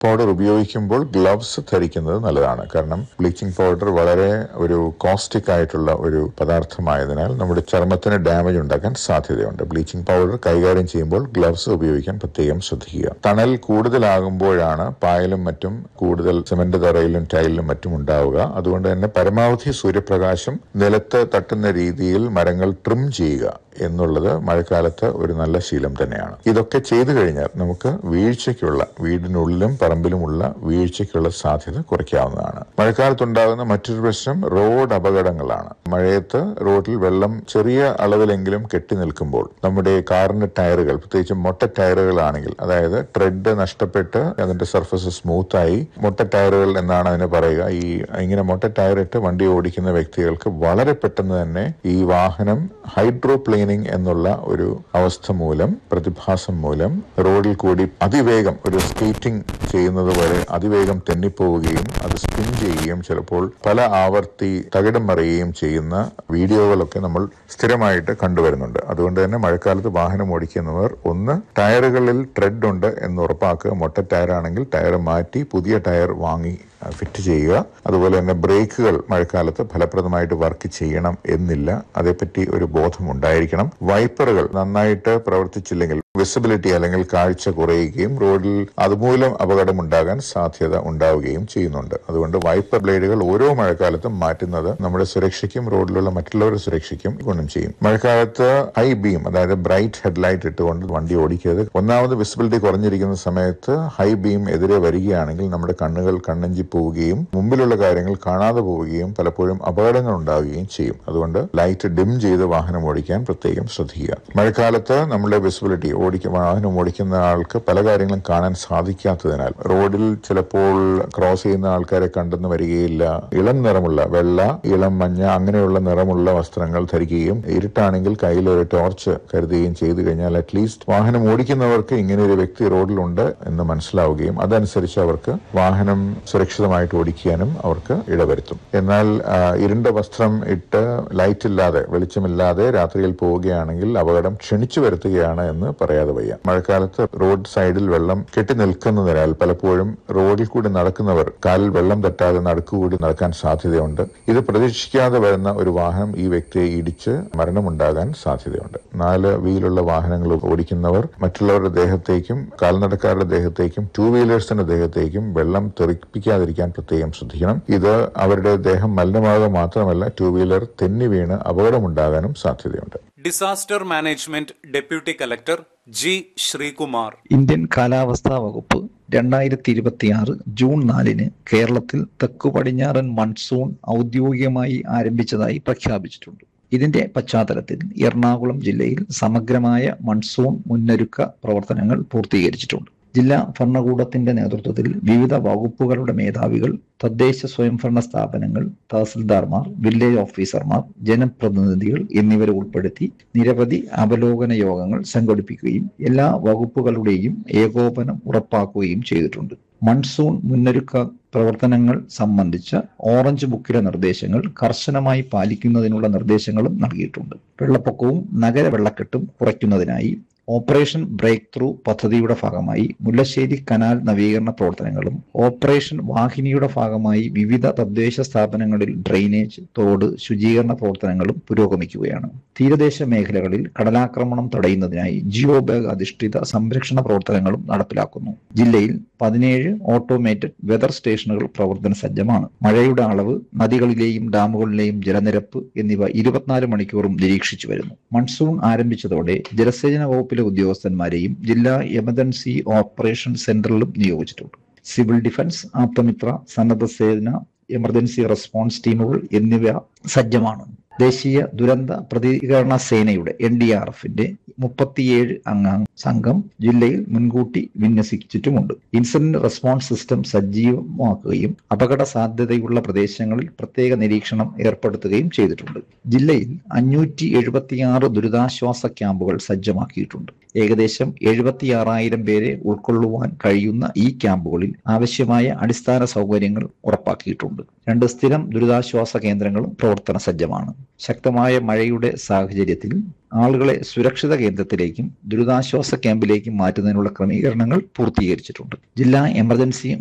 powder ഉപയോഗിക്കുമ്പോൾ gloves ധരിക്കുന്നത് നല്ലതാണ് കാരണം ബ്ലീച്ചിങ് പൗഡർ വളരെ ഒരു കോസ്റ്റിക് ആയിട്ടുള്ള ഒരു പദാർത്ഥമായതിനാൽ നമ്മുടെ ചർമ്മത്തിന് ഡാമേജ് ഉണ്ടാക്കാൻ സാധ്യതയുണ്ട് ബ്ലീച്ചിങ് പൗഡർ കൈകാര്യം ചെയ്യുമ്പോൾ ഗ്ലവ്സ് ഉപയോഗിക്കാൻ പ്രത്യേകം ശ്രദ്ധിക്കുക തണൽ കൂടുതലാകുമ്പോഴാണ് പായലും മറ്റും കൂടുതൽ സിമന്റ് തറയിലും ടൈലിലും മറ്റും ഉണ്ടാവുക അതുകൊണ്ട് തന്നെ പരമാവധി സൂര്യപ്രകാശം നിലത്ത് തട്ടുന്ന രീതിയിൽ മരങ്ങൾ ട്രിം ചെയ്യുക എന്നുള്ളത് മഴക്കാലത്ത് ഒരു നല്ല ശീലം തന്നെയാണ് ഇതൊക്കെ ചെയ്തു കഴിഞ്ഞാൽ നമുക്ക് വീഴ്ചയ്ക്കുള്ള വീടിനുള്ളിലും പറമ്പിലുമുള്ള വീഴ്ചയ്ക്കുള്ള സാധ്യത കുറയ്ക്കാവുന്നതാണ് മഴക്കാലത്തുണ്ടാകുന്ന മറ്റൊരു പ്രശ്നം റോഡ് അപകടങ്ങളാണ് മഴയത്ത് റോഡിൽ വെള്ളം ചെറിയ അളവിലെങ്കിലും കെട്ടി നിൽക്കുമ്പോൾ നമ്മുടെ കാറിന്റെ ടയറുകൾ പ്രത്യേകിച്ച് മൊട്ട ടയറുകളാണെങ്കിൽ അതായത് ട്രെഡ് നഷ്ടപ്പെട്ട് അതിന്റെ സർഫസ് സ്മൂത്തായി മൊട്ട ടയറുകൾ എന്നാണ് അതിനെ പറയുക ഈ ഇങ്ങനെ മൊട്ട ടയർ ഇട്ട് വണ്ടി ഓടിക്കുന്ന വ്യക്തികൾക്ക് വളരെ പെട്ടെന്ന് തന്നെ ഈ വാഹനം ഹൈഡ്രോപ്ലെയിനിങ് എന്നുള്ള ഒരു അവസ്ഥ മൂലം പ്രതിഭാസം മൂലം റോഡിൽ കൂടി അതിവേഗം ഒരു സ്കേറ്റിംഗ് ചെയ്യുന്നത് പോലെ അതിവേഗം തെന്നിപ്പോവുകയും അത് സ്പിൻ ചെയ്യുകയും ചിലപ്പോൾ പല ആവർത്തി തകിടം മറിയുകയും ചെയ്യുന്ന വീഡിയോകളൊക്കെ നമ്മൾ സ്ഥിരമായിട്ട് കണ്ടുവരുന്നുണ്ട് അതുകൊണ്ട് തന്നെ മഴക്കാലത്ത് വാഹനം ഓടിക്കുന്നവർ ഒന്ന് ടയറുകളിൽ ട്രെഡ് ഉണ്ട് എന്ന് ഉറപ്പാക്കുക മൊട്ട ടയറാണെങ്കിൽ ടയർ മാറ്റി പുതിയ ടയർ വാങ്ങി ഫിറ്റ് ചെയ്യുക അതുപോലെ തന്നെ ബ്രേക്കുകൾ മഴക്കാലത്ത് ഫലപ്രദമായിട്ട് വർക്ക് ചെയ്യണം എന്നില്ല അതേപ്പറ്റി ഒരു ബോധം ഉണ്ടായിരിക്കണം വൈപ്പറുകൾ നന്നായിട്ട് പ്രവർത്തിച്ചില്ലെങ്കിൽ വിസിബിലിറ്റി അല്ലെങ്കിൽ കാഴ്ച കുറയുകയും റോഡിൽ അതുമൂലം അപകടം ഉണ്ടാകാൻ സാധ്യത ഉണ്ടാവുകയും ചെയ്യുന്നുണ്ട് അതുകൊണ്ട് വൈപ്പർ ബ്ലേഡുകൾ ഓരോ മഴക്കാലത്തും മാറ്റുന്നത് നമ്മുടെ സുരക്ഷയ്ക്കും റോഡിലുള്ള മറ്റുള്ളവരുടെ സുരക്ഷയ്ക്കും ഗുണം ചെയ്യും മഴക്കാലത്ത് ഹൈ ബീം അതായത് ബ്രൈറ്റ് ഹെഡ്ലൈറ്റ് ഇട്ടുകൊണ്ട് വണ്ടി ഓടിക്കരുത് ഒന്നാമത് വിസിബിലിറ്റി കുറഞ്ഞിരിക്കുന്ന സമയത്ത് ഹൈ ബീം എതിരെ വരികയാണെങ്കിൽ നമ്മുടെ കണ്ണുകൾ കണ്ണഞ്ചി പോവുകയും മുമ്പിലുള്ള കാര്യങ്ങൾ കാണാതെ പോവുകയും പലപ്പോഴും അപകടങ്ങൾ ഉണ്ടാവുകയും ചെയ്യും അതുകൊണ്ട് ലൈറ്റ് ഡിം ചെയ്ത് വാഹനം ഓടിക്കാൻ പ്രത്യേകം ശ്രദ്ധിക്കുക മഴക്കാലത്ത് നമ്മുടെ വിസിബിലിറ്റി ഓടിക്ക വാഹനം ഓടിക്കുന്ന ആൾക്ക് പല കാര്യങ്ങളും കാണാൻ സാധിക്കാത്തതിനാൽ റോഡിൽ ചിലപ്പോൾ ക്രോസ് ചെയ്യുന്ന ആൾക്കാരെ കണ്ടെന്ന് വരികയില്ല ഇളം നിറമുള്ള വെള്ള ഇളം മഞ്ഞ അങ്ങനെയുള്ള നിറമുള്ള വസ്ത്രങ്ങൾ ധരിക്കുകയും ഇരുട്ടാണെങ്കിൽ കയ്യിൽ ഒരു ടോർച്ച് കരുതുകയും ചെയ്തു കഴിഞ്ഞാൽ അറ്റ്ലീസ്റ്റ് വാഹനം ഓടിക്കുന്നവർക്ക് ഇങ്ങനെ ഒരു വ്യക്തി റോഡിലുണ്ട് എന്ന് മനസ്സിലാവുകയും അതനുസരിച്ച് അവർക്ക് വാഹനം സുരക്ഷിതമായിട്ട് ഓടിക്കാനും അവർക്ക് ഇടവരുത്തും എന്നാൽ ആ, ഇരുണ്ട വസ്ത്രം ഇട്ട് ലൈറ്റ് ഇല്ലാതെ വെളിച്ചമില്ലാതെ രാത്രിയിൽ പോവുകയാണെങ്കിൽ അപകടം ക്ഷണിച്ചു വരുത്തുകയാണ് എന്ന് പറയാതെ വയ്യ മഴക്കാലത്ത് റോഡ് സൈഡിൽ വെള്ളം കെട്ടി നിൽക്കുന്നതിനാൽ പലപ്പോഴും റോഡിൽ കൂടി നടക്കുന്നവർ കാലിൽ വെള്ളം തട്ടാതെ നടുക്കുകൂടി നടക്കാൻ സാധ്യതയുണ്ട് ഇത് പ്രതീക്ഷിക്കാതെ വരുന്ന ഒരു വാഹനം ഈ വ്യക്തിയെ ഇടിച്ച് മരണമുണ്ടാകാൻ സാധ്യതയുണ്ട് നാല് വീലുള്ള വാഹനങ്ങൾ ഓടിക്കുന്നവർ മറ്റുള്ളവരുടെ ദേഹത്തേക്കും കാൽനടക്കാരുടെ ദേഹത്തേക്കും ടൂ വീലേഴ്സിന്റെ ദേഹത്തേക്കും വെള്ളം തെറിപ്പിക്കാതിരിക്കാൻ പ്രത്യേകം ശ്രദ്ധിക്കണം ഇത് അവരുടെ ദേഹം മലിനമാകുക മാത്രമല്ല ടൂ വീലർ തെന്നി വീണ് അപകടമുണ്ടാകാനും സാധ്യതയുണ്ട് disaster management deputy collector G Sreekumar Indian കാലാവസ്ഥാ വകുപ്പ് രണ്ടായിരത്തി ഇരുപത്തിയാറ് ജൂൺ നാലിന് കേരളത്തിൽ തെക്കു പടിഞ്ഞാറൻ മൺസൂൺ ഔദ്യോഗികമായി ആരംഭിച്ചതായി പ്രഖ്യാപിച്ചിട്ടുണ്ട് ഇതിന്റെ പശ്ചാത്തലത്തിൽ എറണാകുളം ജില്ലയിൽ സമഗ്രമായ മൺസൂൺ മുന്നൊരുക്ക പ്രവർത്തനങ്ങൾ പൂർത്തീകരിച്ചിട്ടുണ്ട് ജില്ലാ ഭരണകൂടത്തിന്റെ നേതൃത്വത്തിൽ വിവിധ വകുപ്പുകളുടെ മേധാവികൾ തദ്ദേശ സ്വയംഭരണ സ്ഥാപനങ്ങൾ തഹസിൽദാർമാർ വില്ലേജ് ഓഫീസർമാർ ജനപ്രതിനിധികൾ എന്നിവരെ ഉൾപ്പെടുത്തി നിരവധി അവലോകന യോഗങ്ങൾ സംഘടിപ്പിക്കുകയും എല്ലാ വകുപ്പുകളുടെയും ഏകോപനം ഉറപ്പാക്കുകയും ചെയ്തിട്ടുണ്ട് മൺസൂൺ മുന്നൊരുക്ക പ്രവർത്തനങ്ങൾ സംബന്ധിച്ച ഓറഞ്ച് ബുക്കിലെ നിർദ്ദേശങ്ങൾ കർശനമായി പാലിക്കുന്നതിനുള്ള നിർദ്ദേശങ്ങളും നൽകിയിട്ടുണ്ട് വെള്ളപ്പൊക്കവും നഗര വെള്ളക്കെട്ടും കുറയ്ക്കുന്നതിനായി ഓപ്പറേഷൻ ബ്രേക്ക് ത്രൂ പദ്ധതിയുടെ ഭാഗമായി മുല്ലശ്ശേരി കനാൽ നവീകരണ പ്രവർത്തനങ്ങളും ഓപ്പറേഷൻ വാഹിനിയുടെ ഭാഗമായി വിവിധ തദ്ദേശ സ്ഥാപനങ്ങളിൽ ഡ്രെയിനേജ് തോട് ശുചീകരണ പ്രവർത്തനങ്ങളും പുരോഗമിക്കുകയാണ് തീരദേശ മേഖലകളിൽ കടലാക്രമണം തടയുന്നതിനായി ജിയോ ബാഗ് അധിഷ്ഠിത സംരക്ഷണ പ്രവർത്തനങ്ങളും നടപ്പിലാക്കുന്നു ജില്ലയിൽ പതിനേഴ് ഓട്ടോമേറ്റഡ് വെതർ സ്റ്റേഷനുകൾ പ്രവർത്തന സജ്ജമാണ് മഴയുടെ അളവ് നദികളിലെയും ഡാമുകളിലെയും ജലനിരപ്പ് എന്നിവ ഇരുപത്തിനാല് മണിക്കൂറും നിരീക്ഷിച്ചു വരുന്നു മൺസൂൺ ആരംഭിച്ചതോടെ ജലസേചന വകുപ്പിലെ ഉദ്യോഗസ്ഥന്മാരെയും ജില്ലാ എമർജൻസി ഓപ്പറേഷൻ സെന്ററിലും നിയോഗിച്ചിട്ടുണ്ട് സിവിൽ ഡിഫൻസ് ആപ്തമിത്ര സന്നദ്ധ സേന എമർജൻസി റെസ്പോൺസ് ടീമുകൾ എന്നിവ സജ്ജമാണ് ദേശീയ ദുരന്ത പ്രതികരണ സേനയുടെ എൻ ഡി ആർ എഫിന്റെ മുപ്പത്തിയേഴ് അംഗ സംഘം ജില്ലയിൽ മുൻകൂട്ടി വിന്യസിച്ചിട്ടുമുണ്ട് ഇൻസിഡന്റ് റെസ്പോൺസ് സിസ്റ്റം സജീവമാക്കുകയും അപകട സാധ്യതയുള്ള പ്രദേശങ്ങളിൽ പ്രത്യേക നിരീക്ഷണം ഏർപ്പെടുത്തുകയും ചെയ്തിട്ടുണ്ട് ജില്ലയിൽ അഞ്ഞൂറ്റി എഴുപത്തിയാറ് ദുരിതാശ്വാസ ക്യാമ്പുകൾ സജ്ജമാക്കിയിട്ടുണ്ട് ഏകദേശം എഴുപത്തിയാറായിരം പേരെ ഉൾക്കൊള്ളുവാൻ കഴിയുന്ന ഈ ക്യാമ്പുകളിൽ ആവശ്യമായ അടിസ്ഥാന സൗകര്യങ്ങൾ ഉറപ്പാക്കിയിട്ടുണ്ട് രണ്ട് സ്ഥിരം ദുരിതാശ്വാസ കേന്ദ്രങ്ങളും പ്രവർത്തന സജ്ജമാണ് ശക്തമായ മഴയുടെ സാഹചര്യത്തിൽ ആളുകളെ സുരക്ഷിത കേന്ദ്രത്തിലേക്കും ദുരിതാശ്വാസ ക്യാമ്പിലേക്കും മാറ്റുന്നതിനുള്ള ക്രമീകരണങ്ങൾ പൂർത്തീകരിച്ചിട്ടുണ്ട് ജില്ലാ എമർജൻസി